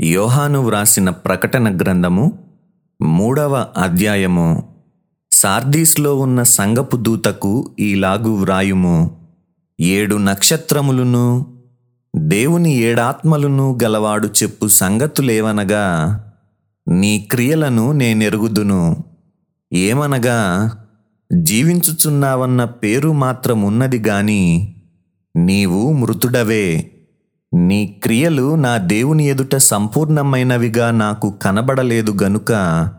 యోహాను వ్రాసిన ప్రకటన గ్రంథము మూడవ అధ్యాయము సార్దీస్లో ఉన్న సంగపు దూతకు ఈలాగు వ్రాయుము ఏడు నక్షత్రములను దేవుని ఏడాత్మలను గలవాడు చెప్పు సంగతులేవనగా నీ క్రియలను నేనెరుగుదును ఏమనగా జీవించుచున్నావన్న పేరు మాత్రమున్నది గాని నీవు మృతుడవే నీ క్రియలు నా దేవుని ఎదుట సంపూర్ణమైనవిగా నాకు కనబడలేదు గనుక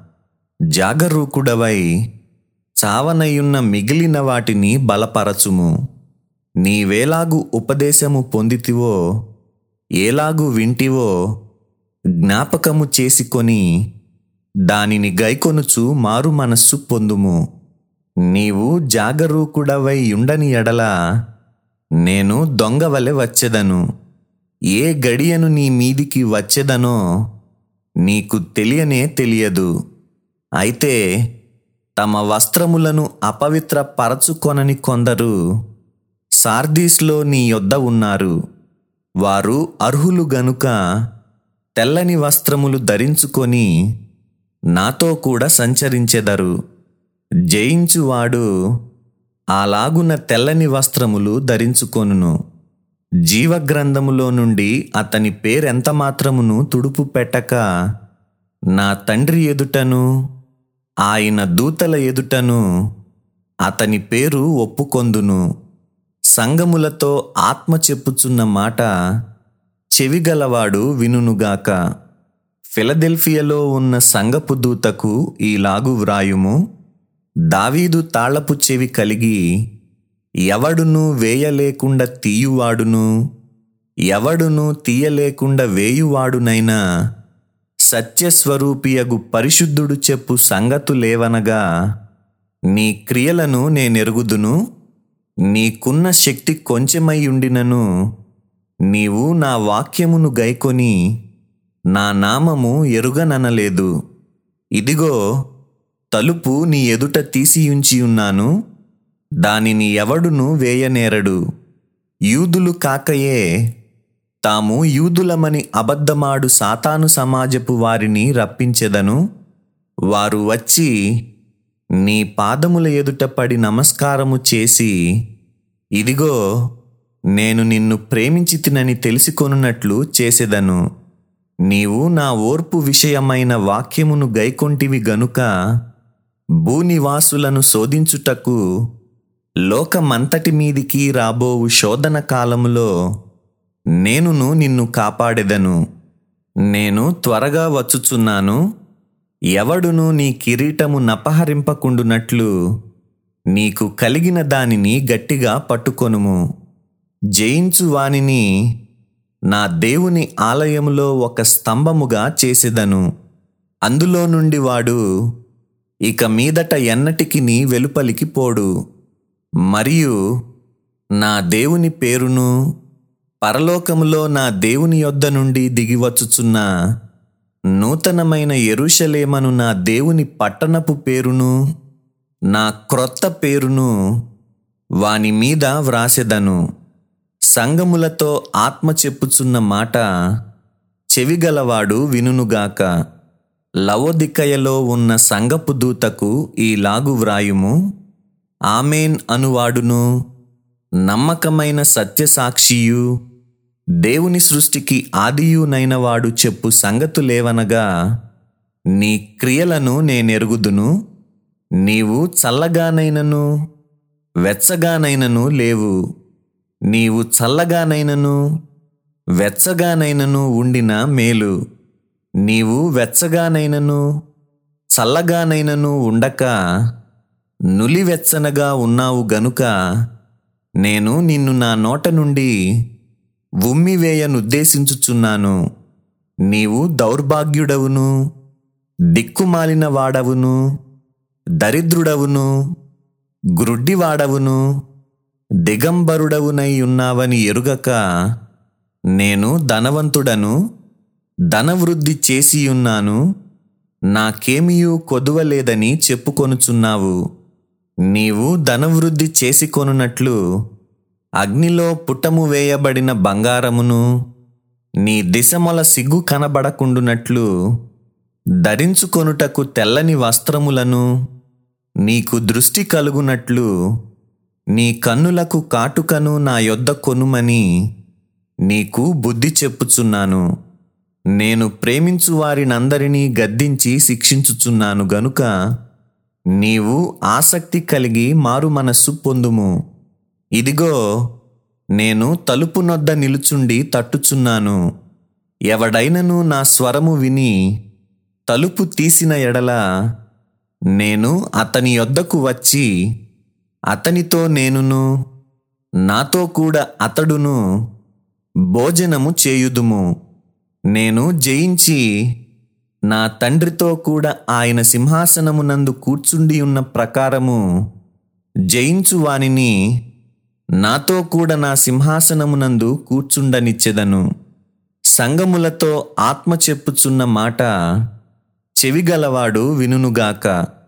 జాగరూకుడవై చావనయున్న మిగిలిన వాటిని బలపరచుము నీవేలాగు ఉపదేశము పొందితివో ఏలాగు వింటివో జ్ఞాపకము చేసుకొని దానిని గైకొనుచు మారు మనస్సు పొందుము నీవు జాగరూకుడవై ఉండని ఎడల నేను దొంగవలె వచ్చెదను ఏ గడియను నీ మీదికి వచ్చెదనో నీకు తెలియనే తెలియదు అయితే తమ వస్త్రములను అపవిత్ర పరచుకొనని కొందరు సార్దీస్లో నీ యొద్ద ఉన్నారు వారు అర్హులు గనుక తెల్లని వస్త్రములు ధరించుకొని నాతో కూడా సంచరించెదరు జయించువాడు అలాగున తెల్లని వస్త్రములు ధరించుకొనును జీవగ్రంథములో నుండి అతని పేరెంత మాత్రమును తుడుపు పెట్టక నా తండ్రి ఎదుటను ఆయన దూతల ఎదుటను అతని పేరు ఒప్పుకొందును సంగములతో ఆత్మ చెప్పుచున్న మాట చెవిగలవాడు వినునుగాక ఫిలదెల్ఫియాలో ఉన్న సంగపు దూతకు ఈలాగు వ్రాయుము దావీదు తాళపు చెవి కలిగి ఎవడును వేయలేకుండా తీయువాడును ఎవడును తీయలేకుండా వేయువాడునైనా సత్యస్వరూపియగు పరిశుద్ధుడు చెప్పు సంగతులేవనగా నీ క్రియలను నేనెరుగుదును నీకున్న శక్తి కొంచెమై ఉండినను నీవు నా వాక్యమును గైకొని నా నామము ఎరుగననలేదు ఇదిగో తలుపు నీ ఎదుట తీసియుంచి ఉన్నాను దానిని ఎవడును వేయనేరడు యూదులు కాకయే తాము యూదులమని అబద్ధమాడు సాతాను సమాజపు వారిని రప్పించెదను వారు వచ్చి నీ పాదముల ఎదుట పడి నమస్కారము చేసి ఇదిగో నేను నిన్ను ప్రేమించి తినని తెలుసుకొనున్నట్లు చేసెదను నీవు నా ఓర్పు విషయమైన వాక్యమును గైకొంటివి గనుక భూనివాసులను శోధించుటకు లోకమంతటి మీదికి రాబోవు శోధన కాలములో నేనును నిన్ను కాపాడెదను నేను త్వరగా వచ్చుచున్నాను ఎవడును నీ కిరీటము నపహరింపకుండునట్లు నీకు కలిగిన దానిని గట్టిగా పట్టుకొనుము జయించు వానిని నా దేవుని ఆలయములో ఒక స్తంభముగా చేసెదను అందులో నుండి వాడు ఇక మీదట ఎన్నటికి నీ వెలుపలికి పోడు మరియు నా దేవుని పేరును పరలోకములో నా దేవుని యొద్ద నుండి దిగివచ్చుచున్న నూతనమైన ఎరుషలేమను నా దేవుని పట్టణపు పేరును నా క్రొత్త పేరును వాని మీద వ్రాసెదను సంగములతో ఆత్మ చెప్పుచున్న మాట చెవిగలవాడు వినునుగాక లవోదికయలో ఉన్న సంగపు దూతకు ఈలాగు వ్రాయుము ఆమెన్ అనువాడును నమ్మకమైన సత్యసాక్షియు దేవుని సృష్టికి ఆదియునైన వాడు చెప్పు సంగతులేవనగా నీ క్రియలను నేనెరుగుదును నీవు చల్లగానైనను వెచ్చగానైనను లేవు నీవు చల్లగానైనను వెచ్చగానైనను ఉండిన మేలు నీవు వెచ్చగానైనను చల్లగానైనను ఉండక నులివెచ్చనగా ఉన్నావు గనుక నేను నిన్ను నా నోట నుండి ఉమ్మివేయనుద్దేశించుచున్నాను నీవు దౌర్భాగ్యుడవును దిక్కుమాలిన వాడవును దరిద్రుడవును గ్రుడ్డివాడవును దిగంబరుడవునై ఉన్నావని ఎరుగక నేను ధనవంతుడను ధనవృద్ధి చేసియున్నాను నాకేమియూ కొదువలేదని చెప్పుకొనుచున్నావు నీవు ధనవృద్ధి చేసికొనున్నట్లు అగ్నిలో పుటము వేయబడిన బంగారమును నీ దిశమల సిగ్గు కనబడకుండునట్లు ధరించుకొనుటకు తెల్లని వస్త్రములను నీకు దృష్టి కలుగునట్లు నీ కన్నులకు కాటుకను నా యొద్ద కొనుమని నీకు బుద్ధి చెప్పుచున్నాను నేను ప్రేమించు వారినందరినీ గద్దించి శిక్షించుచున్నాను గనుక నీవు ఆసక్తి కలిగి మారు మనస్సు పొందుము ఇదిగో నేను తలుపు నొద్ద నిలుచుండి తట్టుచున్నాను ఎవడైనను నా స్వరము విని తలుపు తీసిన ఎడల నేను అతని యొద్దకు వచ్చి అతనితో నేనును నాతో కూడా అతడును భోజనము చేయుదుము నేను జయించి నా తండ్రితో కూడా ఆయన సింహాసనమునందు కూర్చుండి ఉన్న ప్రకారము జయించు వానిని నాతో కూడా నా సింహాసనమునందు కూర్చుండనిచ్చెదను సంగములతో ఆత్మ చెప్పుచున్న మాట చెవిగలవాడు వినునుగాక